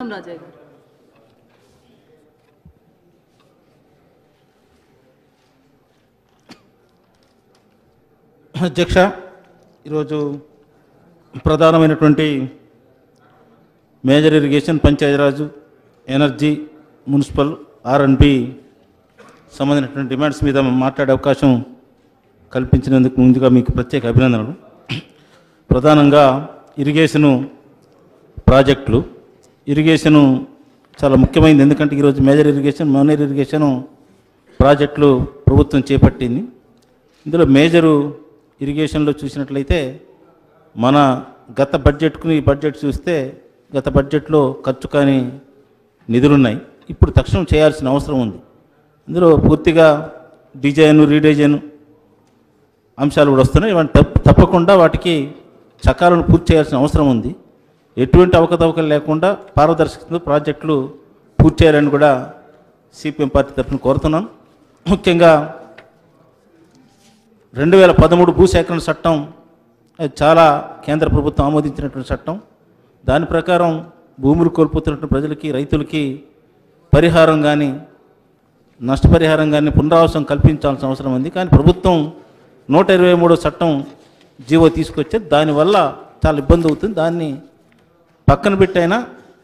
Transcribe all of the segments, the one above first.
రాజయ్య గారు అధ్యక్ష ఈరోజు ప్రధానమైనటువంటి major irrigation Panchayati Raj energy municipal R N B సంబంధించినటువంటి డిమాండ్స్ మీద మాట్లాడే అవకాశం కల్పించినందుకు ముందుగా మీకు ప్రత్యేక అభినందనలు ప్రధానంగా ఇరిగేషను ప్రాజెక్టులు ఇరిగేషను చాలా ముఖ్యమైనది ఎందుకంటే ఈరోజు మేజర్ ఇరిగేషన్ మైనర్ ఇరిగేషను ప్రాజెక్టులు ప్రభుత్వం చేపట్టింది ఇందులో మేజరు ఇరిగేషన్లో చూసినట్లయితే మన గత బడ్జెట్కు ఈ బడ్జెట్ చూస్తే గత బడ్జెట్లో ఖర్చు కాని నిధులున్నాయి ఇప్పుడు తక్షణం చేయాల్సిన అవసరం ఉంది ఇందులో పూర్తిగా డిజైన్ రీడిజైన్ అంశాలు కూడా వస్తున్నాయి ఇవన్నీ తప్ప తప్పకుండా వాటికి చకాలను పూర్తి చేయాల్సిన అవసరం ఉంది ఎటువంటి అవకతవకలు లేకుండా పారదర్శకతతో ప్రాజెక్టులు పూర్తి చేయాలని కూడా సిపిఎం పార్టీ తరఫున కోరుతున్నాను ముఖ్యంగా రెండు వేల పదమూడు భూసేకరణ చట్టం అది చాలా కేంద్ర ప్రభుత్వం ఆమోదించినటువంటి చట్టం దాని ప్రకారం భూములు కోల్పోతున్నటువంటి ప్రజలకి రైతులకి పరిహారం కానీ నష్టపరిహారం కానీ పునరావాసం కల్పించాల్సిన అవసరం ఉంది కానీ ప్రభుత్వం నూట ఇరవై మూడో చట్టం జీవో తీసుకొచ్చే దానివల్ల చాలా ఇబ్బంది అవుతుంది దాన్ని పక్కన పెట్టైనా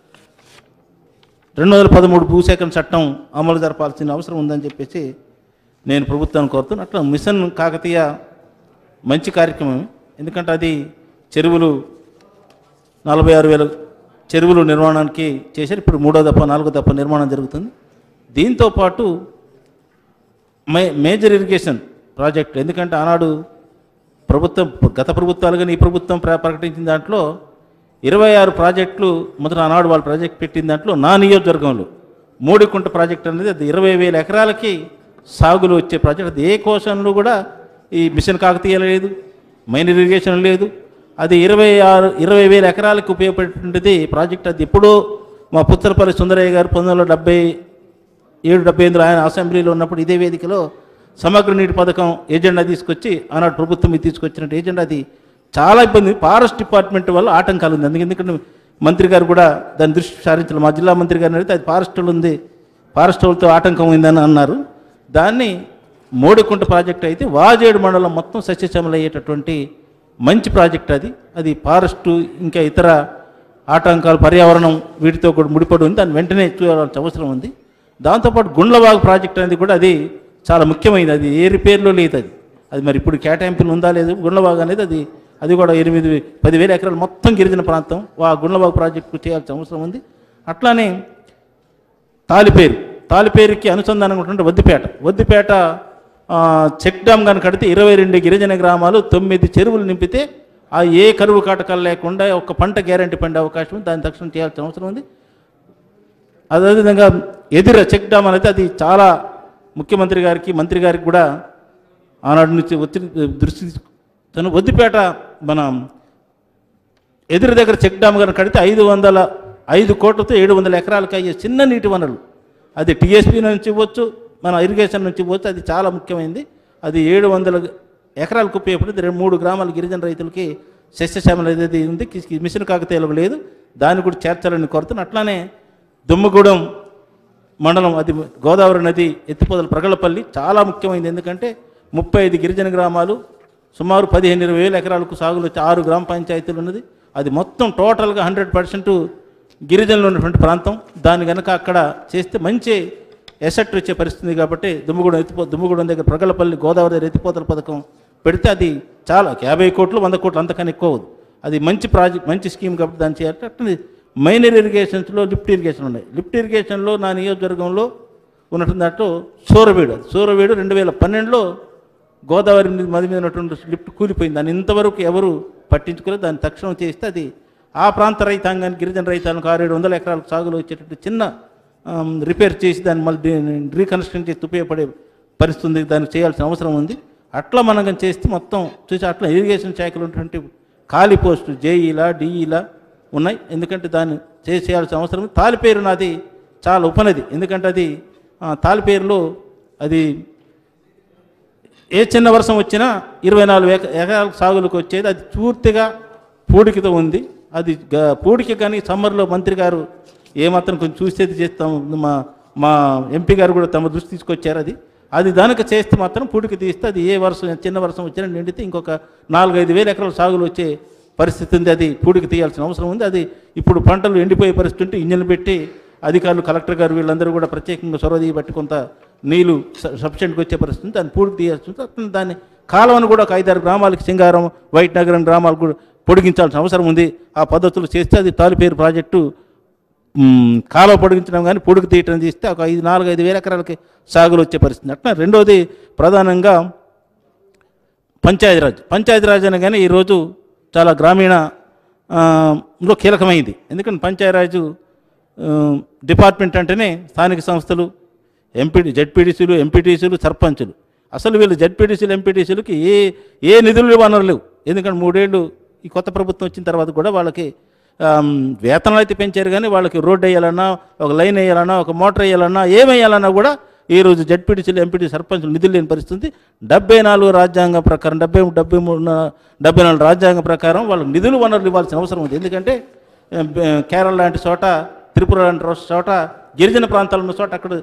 రెండు వందల పదమూడు భూసేకరణ చట్టం అమలు జరపాల్సిన అవసరం ఉందని చెప్పేసి నేను ప్రభుత్వాన్ని కోరుతున్నాను అట్లా మిషన్ కాకతీయ మంచి కార్యక్రమం ఎందుకంటే అది చెరువులు నలభై ఆరు వేల చెరువులు నిర్మాణానికి చేశారు ఇప్పుడు మూడో దఫా నాలుగో దఫా నిర్మాణం జరుగుతుంది దీంతో పాటు మే మేజర్ ఇరిగేషన్ ప్రాజెక్ట్ ఎందుకంటే ఆనాడు ప్రభుత్వం గత ప్రభుత్వాలు కానీ ఈ ప్రభుత్వం ప్ర- ప్రకటించిన దాంట్లో ఇరవై ఆరు ప్రాజెక్టులు మొదట ఆనాడు వాళ్ళు ప్రాజెక్ట్ పెట్టిన దాంట్లో నా నియోజకవర్గంలో మోడికుంట ప్రాజెక్ట్ అనేది అది ఇరవై వేల ఎకరాలకి సాగులు వచ్చే ప్రాజెక్ట్ అది ఏ కోశంలో కూడా ఈ మిషన్ కాకతీయ లేదు మైనర్ ఇరిగేషన్ లేదు అది ఇరవై ఆరు ఇరవై వేల ఎకరాలకు ఉపయోగపడేటువంటిది ప్రాజెక్ట్ అది ఎప్పుడో మా పుత్తలపల్లి సుందరయ్య గారు పంతొమ్మిది వందల డెబ్బై ఏడు డెబ్బై ఎనిమిదిలో ఆయన అసెంబ్లీలో ఉన్నప్పుడు ఇదే వేదికలో సమగ్ర నీటి పథకం ఏజెండా తీసుకొచ్చి ఆనాడు ప్రభుత్వం ఇది తీసుకొచ్చినట్టు ఏజెండా అది చాలా ఇబ్బంది ఫారెస్ట్ డిపార్ట్మెంట్ వల్ల ఆటంకాలు ఉంది అందుకే ఎందుకంటే మంత్రి గారు కూడా దాని దృష్టి సారించాలి మా జిల్లా మంత్రి గారిని అడిగితే అది ఫారెస్టులు ఉంది ఫారెస్ట్ వాళ్ళతో ఆటంకం ఉందని అన్నారు దాన్ని మోడికుంట ప్రాజెక్ట్ అయితే వాజేడు మండలం మొత్తం సస్యశ్యామలు అయ్యేటటువంటి మంచి ప్రాజెక్ట్ అది అది ఫారెస్టు ఇంకా ఇతర ఆటంకాలు పర్యావరణం వీటితో కూడా ముడిపడి ఉంది దాన్ని వెంటనే చూడాల్సిన అవసరం ఉంది దాంతోపాటు గుండ్లవాగు ప్రాజెక్ట్ అనేది కూడా అది చాలా ముఖ్యమైనది అది ఏ రిపేర్లో లేదు అది అది మరి ఇప్పుడు కేటాయింపులు ఉందా లేదు గుండ్లవాగు అనేది అది అది కూడా ఎనిమిది పదివేల ఎకరాలు మొత్తం గిరిజన ప్రాంతం ఆ గుండ్లవాగు ప్రాజెక్టు చేయాల్సిన అవసరం ఉంది అట్లానే తాలిపేరు తాలిపేరుకి అనుసంధానంగా ఉన్నటువంటి వద్దిపేట వద్దిపేట ఆ, చెక్ డ్యామ్ కనుక కడితే ఇరవై రెండు గిరిజన గ్రామాలు తొమ్మిది చెరువులు నింపితే ఆ ఏ కరువు కాటకాలు లేకుండా ఒక పంట గ్యారంటీ పండే అవకాశం ఉంది దాన్ని తక్షణం చేయాల్సిన అవసరం ఉంది అదేవిధంగా ఎదిర చెక్ డ్యామ్ అనేది అది చాలా ముఖ్యమంత్రి గారికి మంత్రి గారికి కూడా ఆనాడు నుంచి ఒత్తిడి దృష్టి తను వద్దిపేట మన ఎదురు దగ్గర చెక్ డ్యామ్ కనుక కడితే ఐదు వందల ఐదు కోట్లతో ఏడు వందల ఎకరాలకు అయ్యే చిన్న నీటి వనరులు అది టీఎస్పీ నుంచి ఇవ్వచ్చు మన ఇరిగేషన్ నుంచి ఇవ్వచ్చు అది చాలా ముఖ్యమైనది అది ఏడు వందల ఎకరాలకు ఉపయోగపడింది రెండు మూడు గ్రామాల గిరిజన రైతులకి సస్యశ్యామల ఏదైతే ఉంది కి- మిషన్ కాకతీయులకు లేదు దాన్ని కూడా చేర్చాలని కోరుతున్నాను అట్లానే దుమ్మగూడెం మండలం అది గోదావరి నది ఎత్తిపోదల ప్రగలపల్లి చాలా ముఖ్యమైనది ఎందుకంటే ముప్పై ఐదు గిరిజన గ్రామాలు సుమారు పదిహేను ఇరవై వేల ఎకరాలకు సాగులు వచ్చి ఆరు గ్రామ పంచాయతీలు ఉన్నది అది మొత్తం టోటల్గా హండ్రెడ్ పర్సెంట్ గిరిజనులు ఉన్నటువంటి ప్రాంతం దాన్ని కనుక అక్కడ చేస్తే మంచి ఎసెట్ వచ్చే పరిస్థితి ఉంది కాబట్టి దుమ్మగూడెం ఎత్తిపో దుమ్మగూడెం దగ్గర ప్రగలపల్లి గోదావరి దగ్గర ఎత్తిపోతల పథకం పెడితే అది చాలా యాభై కోట్లు వంద కోట్లు అంతకన్నా ఎక్కువ అవుతుంది అది మంచి ప్రాజెక్ట్ మంచి స్కీమ్ కాబట్టి దాన్ని చేయాలి అట్లనే మైనర్ ఇరిగేషన్స్లో లిఫ్ట్ ఇరిగేషన్ ఉన్నాయి లిఫ్ట్ ఇరిగేషన్లో నా నియోజకవర్గంలో ఉన్నటువంటి దాంట్లో సూరవీడు సూరవీడు రెండు వేల పన్నెండులో గోదావరి మీద మది మీద ఉన్నటువంటి లిఫ్ట్ కూలిపోయింది దాన్ని ఇంతవరకు ఎవరు పట్టించుకోలేదు దాన్ని తక్షణం చేస్తే అది ఆ ప్రాంత రైతాంగానికి గిరిజన రైతాంగానికి ఆరు ఏడు వందల ఎకరాలకు సాగులో వచ్చేటట్టు చిన్న ఆమ్, రిపేర్ చేసి దాన్ని మళ్ళీ రీకన్స్ట్రక్షన్ చేసి ఉపయోగపడే పరిస్థితి ఉంది దానికి చేయాల్సిన అవసరం ఉంది అట్లా మనం కానీ చేస్తే మొత్తం చూసి అట్లా ఇరిగేషన్ శాఖలో ఉన్నటువంటి ఖాళీ పోస్టు జేఈలా డిఈలా ఉన్నాయి ఎందుకంటే దాన్ని చేసి చేయాల్సిన అవసరం ఉంది తాలిపేరు నాది చాలా ఉపనది ఎందుకంటే అది ఆ, తాలిపేరులో అది ఏ చిన్న వర్షం వచ్చినా ఇరవై నాలుగు ఎక ఎకరాల సాగులకు వచ్చేది అది పూర్తిగా పూడికతో ఉంది అది గ- పూడిక కానీ సమ్మర్లో మంత్రి గారు ఏమాత్రం కొంచెం చూసేది చేస్తాం మా మా ఎంపీ గారు కూడా తమ దృష్టి తీసుకొచ్చారు అది అది దానికి చేస్తే మాత్రం పూడికి తీస్తే అది ఏ వర్షం చిన్న వర్షం వచ్చినా నిండితే ఇంకొక నాలుగైదు వేల ఎకరాల సాగులు వచ్చే పరిస్థితి ఉంది అది పూడికి తీయాల్సిన అవసరం ఉంది అది ఇప్పుడు పంటలు ఎండిపోయే పరిస్థితి ఉంటే ఇంజన్లు పెట్టి అధికారులు కలెక్టర్ గారు వీళ్ళందరూ కూడా ప్రత్యేకంగా చొరవ బట్టి కొంత నీళ్లు సఫిషియెంట్గా వచ్చే పరిస్థితి ఉంది దాన్ని పూడికి తీయాల్సి ఉంది అట్లా దాన్ని కాలువను కూడా ఒక ఐదారు గ్రామాలకి సింగారం వైట్ నగరం గ్రామాలకు కూడా పొడిగించాల్సిన అవసరం ఉంది ఆ పద్ధతులు చేస్తే అది తాలిపేరు ప్రాజెక్టు మ్, కాలువ పొడిగించడం కానీ పొడుగు తీయటం తీస్తే ఒక ఐదు నాలుగు ఐదు వేల ఎకరాలకి సాగులు వచ్చే పరిస్థితి అట్లా రెండోది ప్రధానంగా పంచాయతీరాజ్ పంచాయతీరాజ్ అనగానే ఈరోజు చాలా గ్రామీణ ఆ, లో కీలకమైంది ఎందుకంటే పంచాయతీరాజు ఆ, డిపార్ట్మెంట్ అంటేనే స్థానిక సంస్థలు ఎంపీ జడ్పీటీసీలు ఎంపీటీసీలు సర్పంచులు అసలు వీళ్ళు జడ్పీటీసీలు ఎంపీటీసీలకి ఏ ఏ నిధులు వనరు లేవు ఎందుకంటే మూడేళ్ళు ఈ కొత్త ప్రభుత్వం వచ్చిన తర్వాత కూడా వాళ్ళకి ఆమ్, వేతనాలు అయితే పెంచారు కానీ వాళ్ళకి రోడ్డు వేయాలన్నా ఒక లైన్ వేయాలన్నా ఒక మోటార్ వేయాలన్నా ఏం వేయాలన్నా కూడా ఈరోజు జడ్పీటీసీలు ఎంపీటీ సర్పంచులు నిధులు లేని పరిస్థితి డెబ్బై నాలుగు రాజ్యాంగం ప్రకారం డెబ్బై డెబ్బై మూడు నా- డెబ్బై నాలుగు రాజ్యాంగం ప్రకారం వాళ్ళకి నిధులు వనరులు ఇవ్వాల్సిన అవసరం ఉంది ఎందుకంటే ఆ, బ- కేరళ లాంటి చోట త్రిపుర లాంటి రో- చోట గిరిజన ప్రాంతాలు ఉన్న చోట అక్కడ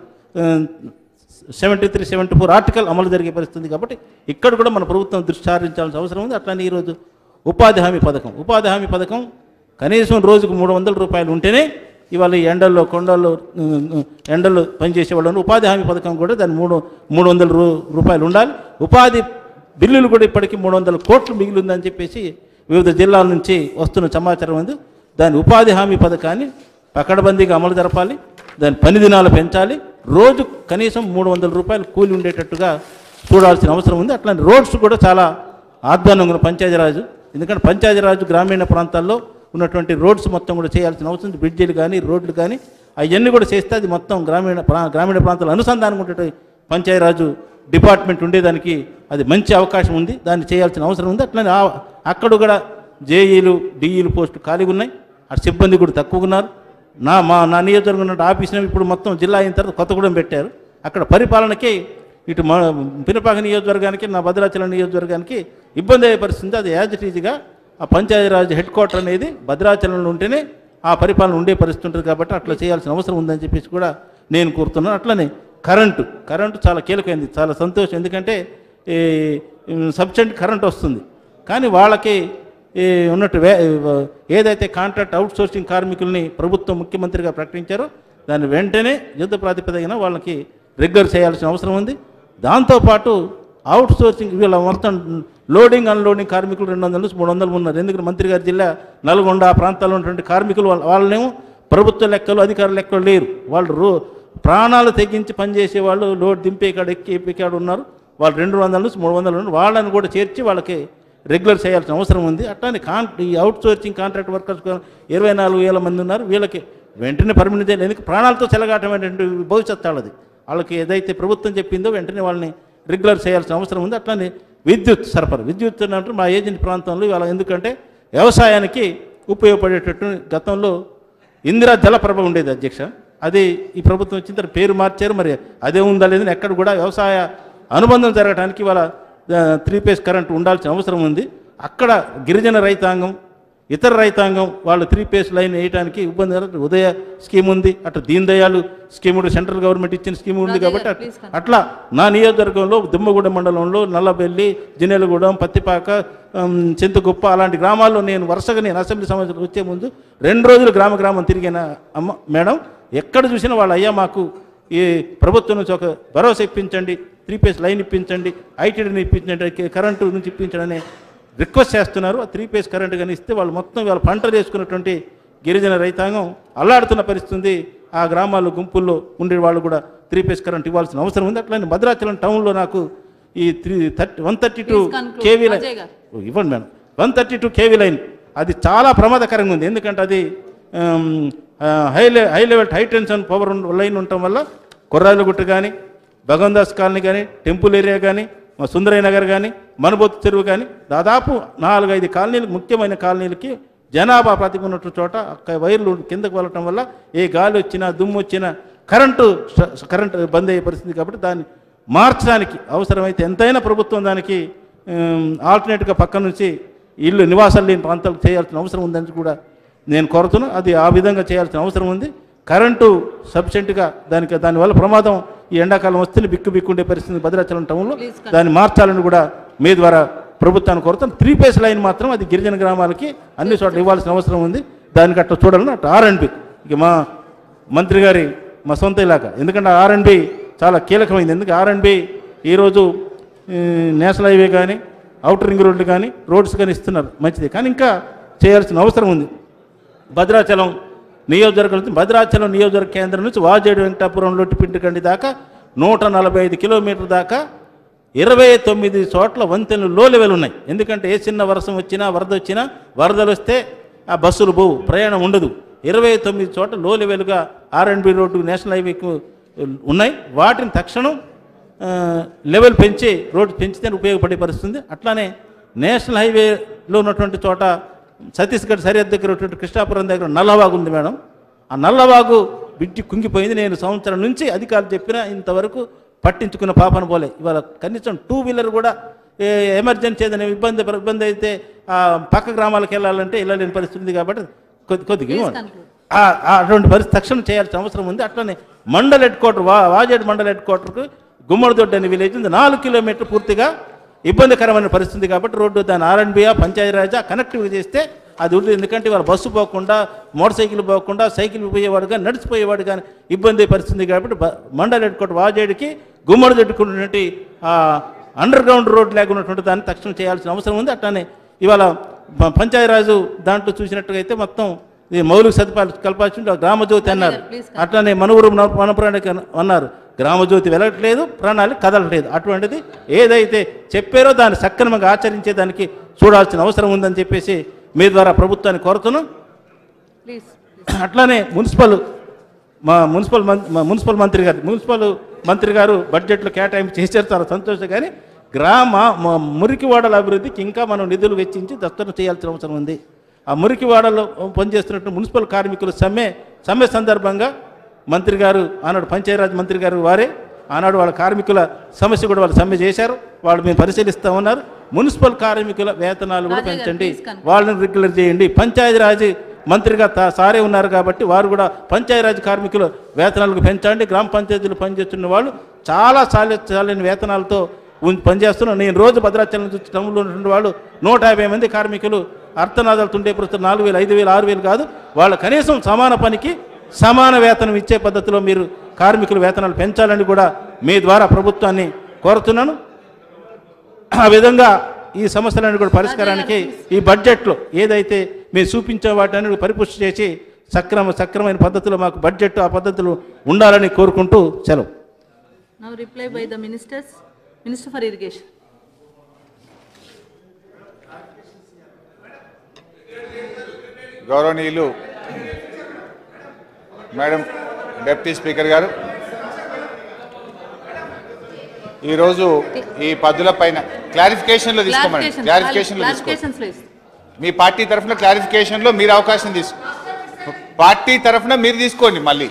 seventy three seventy four article అమలు జరిగే పరిస్థితి ఉంది కాబట్టి ఇక్కడ కూడా మన ప్రభుత్వం దృష్టి సారించాల్సిన అవసరం ఉంది అట్లానే ఈరోజు ఉపాధి హామీ పథకం ఉపాధి హామీ పథకం కనీసం రోజుకు మూడు వందల రూపాయలు ఉంటేనే ఇవాళ ఈ ఎండల్లో కొండల్లో ఉమ్, ఎండల్లో పనిచేసే వాళ్ళను ఉపాధి హామీ పథకం కూడా దాని మూడు మూడు వందల రూ రూపాయలు ఉండాలి ఉపాధి బిల్లులు కూడా ఇప్పటికీ మూడు వందల కోట్లు మిగిలి ఉందని చెప్పేసి వివిధ జిల్లాల నుంచి వస్తున్న సమాచారం ఉంది దాని ఉపాధి హామీ పథకాన్ని పకడ్బందీగా అమలు జరపాలి దాని పని దినాలు పెంచాలి రోజు కనీసం మూడు వందల రూపాయలు కూలి ఉండేటట్టుగా చూడాల్సిన అవసరం ఉంది అట్లాంటి రోడ్స్ కూడా చాలా ఆధ్వానంగా ఉన్న పంచాయతీరాజు ఎందుకంటే పంచాయతీరాజు గ్రామీణ ప్రాంతాల్లో ఉన్నటువంటి రోడ్స్ మొత్తం కూడా చేయాల్సిన అవసరం ఉంది బ్రిడ్జిలు కానీ రోడ్లు కానీ అవన్నీ కూడా చేస్తే అది మొత్తం గ్రామీణ ప్రా- గ్రామీణ ప్రాంతాల అనుసంధానం ఉండే పంచాయతీరాజు డిపార్ట్మెంట్ ఉండేదానికి అది మంచి అవకాశం ఉంది దాన్ని చేయాల్సిన అవసరం ఉంది అట్లనే ఆ- అక్కడ కూడా జేఈలు డిఈలు పోస్టులు ఖాళీగా ఉన్నాయి ఆ సిబ్బంది కూడా తక్కువగా ఉన్నారు నా మా నా నియోజకవర్గం ఉన్న ఆఫీస్ని ఇప్పుడు మొత్తం జిల్లా అయిన తర్వాత కొత్తగూడెం పెట్టారు అక్కడ పరిపాలనకి ఇటు మా పినపాక నియోజకవర్గానికి నా భద్రాచలం నియోజకవర్గానికి ఇబ్బంది అయ్యే పరిస్థితి అది యాజ్ ఇట్ ఈజ్గా ఆ పంచాయతీరాజ్ హెడ్ క్వార్టర్ అనేది భద్రాచలంలో ఉంటేనే ఆ పరిపాలన ఉండే పరిస్థితి ఉంటుంది కాబట్టి అట్లా చేయాల్సిన అవసరం ఉందని చెప్పేసి కూడా నేను కోరుతున్నాను అట్లనే కరెంటు కరెంటు చాలా కీలకమైంది చాలా సంతోషం ఎందుకంటే ఈ సబ్సిడెంట్ కరెంట్ వస్తుంది కానీ వాళ్ళకి ఈ ఉన్నట్టు వే ఏదైతే కాంట్రాక్ట్ అవుట్ సోర్సింగ్ కార్మికుల్ని ప్రభుత్వం ముఖ్యమంత్రిగా ప్రకటించారో దాన్ని వెంటనే యుద్ధ ప్రాతిపదికన వాళ్ళకి రెగ్యులర్ చేయాల్సిన అవసరం ఉంది దాంతోపాటు అవుట్ సోర్సింగ్ వీళ్ళ మొత్తం లోడింగ్ అన్లోడింగ్ కార్మికులు రెండు వందల నుంచి మూడు వందలు ఉన్నారు ఎందుకంటే మంత్రి గారి జిల్లా నల్గొండ ఆ ప్రాంతాల్లో ఉన్నటువంటి కార్మికులు వాళ్ళ వాళ్ళనేమో ప్రభుత్వ లెక్కలు అధికార లెక్కలు లేరు వాళ్ళు రో ప్రాణాలు తెగించి పనిచేసే వాళ్ళు లోడ్ దింపే కాడ ఎక్కి ఎప్పే కాడ ఉన్నారు వాళ్ళు రెండు వందల నుంచి మూడు వందలు ఉన్నారు వాళ్ళని కూడా చేర్చి వాళ్ళకి రెగ్యులర్ చేయాల్సిన అవసరం ఉంది అట్లానే కాన్ ఈ అవుట్ సోర్సింగ్ కాంట్రాక్ట్ వర్కర్స్ కూడా ఇరవై నాలుగు వేల మంది ఉన్నారు వీళ్ళకి వెంటనే పర్మినెంట్ చేయాలి ఎందుకు ప్రాణాలతో చెలగాటమైనటువంటి భవిష్యత్తు వాళ్ళది వాళ్ళకి ఏదైతే ప్రభుత్వం చెప్పిందో వెంటనే వాళ్ళని రెగ్యులర్ చేయాల్సిన అవసరం ఉంది అట్లానే విద్యుత్ సరఫరా విద్యుత్ అంటే మా ఏజెంట్ ప్రాంతంలో ఇవాళ ఎందుకంటే వ్యవసాయానికి ఉపయోగపడేటట్టు గతంలో ఇందిరా జలప్రభ ఉండేది అధ్యక్ష అది ఈ ప్రభుత్వం వచ్చిన తర్వాత పేరు మార్చారు మరి అదే ఉందా లేదని ఎక్కడ కూడా వ్యవసాయ అనుబంధం జరగడానికి వాళ్ళ త్రీ పేస్ కరెంట్ ఉండాల్సిన అవసరం ఉంది అక్కడ గిరిజన రైతాంగం ఇతర రైతాంగం వాళ్ళు త్రీ పేస్ లైన్ వేయడానికి ఇబ్బంది జరగదు. ఉదయ స్కీమ్ ఉంది అట్లా దీన్ దయాలు స్కీమ్ కూడా సెంట్రల్ గవర్నమెంట్ ఇచ్చిన స్కీమ్ ఉంది కాబట్టి అట్- అట్లా నా నియోజకవర్గంలో దుమ్మగూడెం మండలంలో నల్లబెల్లి జిన్నెలగూడెం పత్తిపాక ఉమ్, చింతగుప్ప అలాంటి గ్రామాల్లో నేను వరుసగా నేను అసెంబ్లీ సమావేశాలకు వచ్చే ముందు రెండు రోజులు గ్రామ గ్రామం తిరిగిన అమ్మ మేడం ఎక్కడ చూసినా వాళ్ళు అయ్యా మాకు ఈ ప్రభుత్వం నుంచి ఒక భరోసా ఇప్పించండి త్రీ పేస్ లైన్ ఇప్పించండి ఐటీడీని ఇప్పించండి కే- కరెంటు నుంచి ఇప్పించండి అనే రిక్వెస్ట్ చేస్తున్నారు ఆ త్రీ పేస్ కరెంటు కానీ ఇస్తే వాళ్ళు మొత్తం వాళ్ళ పంటలు వేసుకున్నటువంటి గిరిజన రైతాంగం అల్లాడుతున్న పరిస్థితి ఉంది ఆ గ్రామాల్లో గుంపుల్లో ఉండే వాళ్ళు కూడా త్రీ పేస్ కరెంట్ ఇవ్వాల్సిన అవసరం ఉంది అట్లనే భద్రాచలం టౌన్లో నాకు ఈ three thirty one thirty two Please conclude. KV line Ajay గారు. ఓ, ఇవ్వండి madam one thirty two KV line అది చాలా ప్రమాదకరంగా ఉంది ఎందుకంటే అది ఆమ్, ఆ, హై లె high level high tension power ఉన్న లైన్ ఉండటం వల్ల కొర్రాలగుట్ట కానీ భగవందాస్ కాలనీ కానీ టెంపుల్ ఏరియా కానీ మా సుందరయ్య నగర్ కానీ మనబోతు చెరువు కానీ దాదాపు నాలుగైదు కాలనీలు ముఖ్యమైన కాలనీలకి జనాభా ప్రతిభ ఉన్నట్టు చోట అక్క వైర్లు కిందకు వెళ్ళటం వల్ల ఏ గాలి వచ్చినా దుమ్ము వచ్చినా కరెంటు స- కరెంటు బంద్ అయ్యే పరిస్థితి కాబట్టి దాన్ని మార్చడానికి అవసరమైతే ఎంతైనా ప్రభుత్వం దానికి ఆల్టర్నేట్గా పక్క నుంచి ఇల్లు నివాసాలు లేని ప్రాంతాలకు చేయాల్సిన అవసరం ఉందని కూడా నేను కోరుతున్నా అది ఆ విధంగా చేయాల్సిన అవసరం ఉంది కరెంటు సఫిషియెంట్గా దానికి దానివల్ల ప్రమాదం ఈ ఎండాకాలం వస్తే బిక్కు బిక్కుండే పరిస్థితి భద్రాచలం టౌన్లో Please continue. దాన్ని మార్చాలని కూడా మీ ద్వారా ప్రభుత్వాన్ని కోరుతాను త్రీ ఫేస్ లైన్ మాత్రం అది గిరిజన గ్రామాలకి అన్ని చోట్ల ఇవ్వాల్సిన అవసరం ఉంది దానికి అట్లా చూడాలని అట్లా ఆర్ అండ్ బి ఇక మా మంత్రి గారి మా సొంత ఇలాకా ఎందుకంటే ఆర్ అండ్ బి చాలా కీలకమైంది ఎందుకు ఆర్ అండ్ బి ఈరోజు ఈ, నేషనల్ హైవే కానీ అవుటర్ రింగ్ రోడ్లు కానీ రోడ్స్ కానీ ఇస్తున్నారు మంచిది కానీ ఇంకా చేయాల్సిన అవసరం ఉంది భద్రాచలం నియోజకవర్గం నుంచి భద్రాచలం నియోజకవర్గ కేంద్రం నుంచి వాజేడు వెంకటాపురం లొట్టిపింటికండి దాకా నూట నలభై ఐదు కిలోమీటర్ దాకా ఇరవై తొమ్మిది చోట్ల వంతెనలు లో లెవెల్ ఉన్నాయి ఎందుకంటే ఏ చిన్న వర్షం వచ్చినా వరద వచ్చినా వరదలు వస్తే ఆ బస్సులు పోవు ప్రయాణం ఉండదు ఇరవై తొమ్మిది చోట్ల లో లెవెల్గా ఆర్ఎండ్బి రోడ్డు నేషనల్ హైవేకు ఉన్నాయి వాటిని తక్షణం ఆ, లెవెల్ పెంచి రోడ్డు పెంచితే ఉపయోగపడే పరిస్థితి ఉంది అట్లానే నేషనల్ హైవేలో ఉన్నటువంటి చోట ఛత్తీస్గఢ్ సరిహద్దు దగ్గర ఉన్నటువంటి కృష్ణాపురం దగ్గర నల్లవాగు ఉంది మేడం ఆ నల్లవాగు బిడ్డి కుంగిపోయింది నేను సంవత్సరం నుంచి అధికారులు చెప్పినా ఇంతవరకు పట్టించుకున్న పాపన పోలే ఇవాళ కనీసం టూ వీలర్ కూడా ఏ ఎమర్జెన్సీ ఏదైనా ఇబ్బంది ఇబ్బంది అయితే ఆ పక్క గ్రామాలకు వెళ్ళాలంటే వెళ్ళలేని పరిస్థితి ఉంది కాబట్టి కొద్ది కొద్దిగా Please ఇవ్వండి. conclude. ఆ- ఆ అటువంటి పరిస్థితి తక్షణం చేయాల్సిన అవసరం ఉంది అట్లనే మండల్ హెడ్ క్వార్టర్ వా వాజేడు మండల్ హెడ్ క్వార్టర్కు గుమ్మడిదొడ్డి అనే విలేజ్ ఉంది నాలుగు కిలోమీటర్ పూర్తిగా ఇబ్బందికరమైన పరిస్థితి కాబట్టి రోడ్డు దాని ఆర్ఎన్బియా పంచాయతీరాజా కనెక్టివ్ చేస్తే అది ఉంటుంది ఎందుకంటే వాళ్ళ బస్సు పోకుండా మోటార్ సైకిల్ పోకుండా సైకిల్ పోయేవాడు కానీ నడిచిపోయేవాడు కానీ ఇబ్బంది పరిస్థితి కాబట్టి బ- మండల్ హెడ్ క్వార్టర్ వాజేడికి గుమ్మడి దొడ్డుకున్నటువంటి అండర్ గ్రౌండ్ రోడ్ లేకున్నటువంటి దాన్ని తక్షణం చేయాల్సిన అవసరం ఉంది అట్లానే ఇవాళ ప- పంచాయతీరాజు దాంట్లో చూసినట్టుగా అయితే మొత్తం ఈ మౌలిక సదుపాయాలు కల్పాల్సింది గ్రామజ్యోతి అన్నారు please అట్లానే మనవురు వనప్రాణిక అన్నారు గ్రామజ్యోతి వెళ్ళట్లేదు ప్రణాళిక కదలట్లేదు అటువంటిది ఏదైతే చెప్పారో దాన్ని సక్రమంగా ఆచరించేదానికి చూడాల్సిన అవసరం ఉందని చెప్పేసి మీ ద్వారా ప్రభుత్వాన్ని కోరుతున్నాం ప్లీజ్ అట్లానే మున్సిపల్ మా మున్సిపల్ మం- మా మున్సిపల్ మంత్రి గారు మున్సిపల్ మంత్రి గారు బడ్జెట్లో కేటాయింపు చేశారు చాలా సంతోషం కానీ గ్రామ మ- మురికివాడల అభివృద్ధికి ఇంకా మనం నిధులు వెచ్చించి దస్తరం చేయాల్సిన అవసరం ఉంది ఆ మురికివాడలో పనిచేస్తున్నట్టు మున్సిపల్ కార్మికుల సమ్మె సమ్మె సందర్భంగా మంత్రి గారు ఆనాడు పంచాయరాజ్ మంత్రి గారు వారే ఆనాడు వాళ్ళ కార్మికుల సమస్య కూడా వాళ్ళు సమ్మె చేశారు వాళ్ళు మేము పరిశీలిస్తా ఉన్నారు మున్సిపల్ కార్మికుల వేతనాలు కూడా రాజా గారు, పెంచండి please conclude. వాళ్ళని రెగ్యులర్ చేయండి పంచాయతీరాజ్ మంత్రిగా తా- సారే ఉన్నారు కాబట్టి వారు కూడా పంచాయతీరాజ్ కార్మికుల వేతనాలకు పెంచండి గ్రామ పంచాయతీలు పనిచేస్తున్న వాళ్ళు చాలా చాలి చాలని వేతనాలతో ఉం- పనిచేస్తున్నారు నేను రోజు భద్రాచలం నుంచి టౌన్లో ఉన్నటువంటి వాళ్ళు నూట యాభై మంది కార్మికులు అర్థనాదాలు తుండే ప్రస్తుతం నాలుగు వేలు ఐదు వేలు ఆరు వేలు కాదు వాళ్ళ కనీసం సమాన పనికి సమాన వేతనం ఇచ్చే పద్ధతిలో మీరు కార్మికుల వేతనాలు పెంచాలని కూడా మీ ద్వారా ప్రభుత్వాన్ని కోరుతున్నాను ఆ విధంగా ఈ సమస్యలన్నీ కూడా పరిష్కారానికి ఈ బడ్జెట్లో ఏదైతే మేము చూపించే వాటిని పరిపుష్టి చేసి సక్రమ సక్రమైన పద్ధతిలో మాకు బడ్జెట్ ఆ పద్ధతులు ఉండాలని కోరుకుంటూ సెలవు now reply by the ministers minister for irrigation గౌరవనీయులు మేడం డిప్యూటీ స్పీకర్ గారు ఈరోజు ఈ పద్దుల పైన క్లారిఫికేషన్లో తీసుకోమని క్లారిఫికేషన్లో తీసుకోండి క్లారిఫికేషన్స్ ప్లీజ్ మీ పార్టీ తరఫున క్లారిఫికేషన్లో మీరు అవకాశం తీసుకో పార్టీ తరఫున మీరు తీసుకోండి మళ్ళీ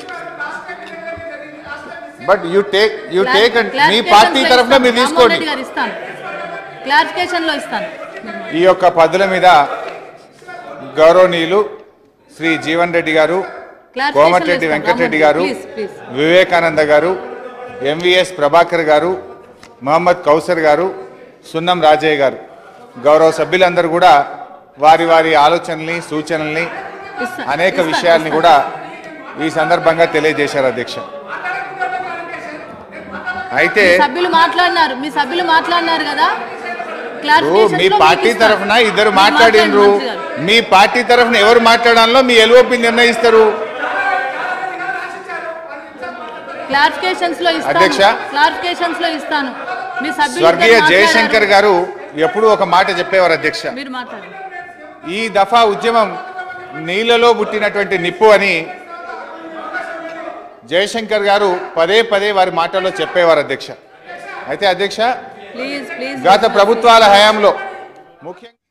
but you take you take and మీ పార్టీ తరఫున మీరు తీసుకోండి గారు ఇస్తాను క్లారిఫికేషన్ లో ఇస్తాను ఈ యొక్క పద్దుల మీద గౌరవనీయులు శ్రీ జీవన్ రెడ్డి గారు Clarification కోమటిరెడ్డి ఇస్తాం. వెంకటరెడ్డి గారు Please, please. వివేకానంద గారు ఎంవిఎస్ ప్రభాకర్ గారు మహమ్మద్ కౌసర్ గారు సున్నం రాజయ్య గారు గౌరవ సభ్యులందరూ కూడా వారి వారి ఆలోచనల్ని సూచనల్ని ఇస్తాను. అనేక ఇస్తాను, విషయాల్ని ఇస్తాను. కూడా ఈ సందర్భంగా తెలియజేశారు అధ్యక్ష అయితే మీ సభ్యులు మాట్లాడినారు మీ సభ్యులు మాట్లాడినారు కదా ఇప్పుడు Clarifications మీ లో పార్టీ మీకు ఇస్తాను. తరఫున ఇద్దరు మీరు మాట్లాడినరు మాట్లాడండి, మంత్రి గారు. మీ పార్టీ తరఫున ఎవరు మాట్లాడాలో మీ ఎల్ఓపి నిర్ణయిస్తారు క్లారిఫికేషన్స్ లో ఇస్తాను అధ్యక్ష. క్లారిఫికేషన్స్ లో ఇస్తాను మీ సభ్యులు స్వర్గీయ ఇద్దరు జయశంకర్ మాట్లాడారు. గారు ఎప్పుడూ ఒక మాట చెప్పేవారు అధ్యక్ష మీరు మాట్లాడండి ఈ దఫా ఉద్యమం నీళ్ళలో పుట్టినటువంటి నిప్పు అని జయశంకర్ గారు పదే పదే వారి మాటల్లో చెప్పేవారు అధ్యక్ష అయితే అధ్యక్ష ప్లీజ్ ప్లీజ్ గత ప్రభుత్వాల హయాంలో ముఖ్యంగా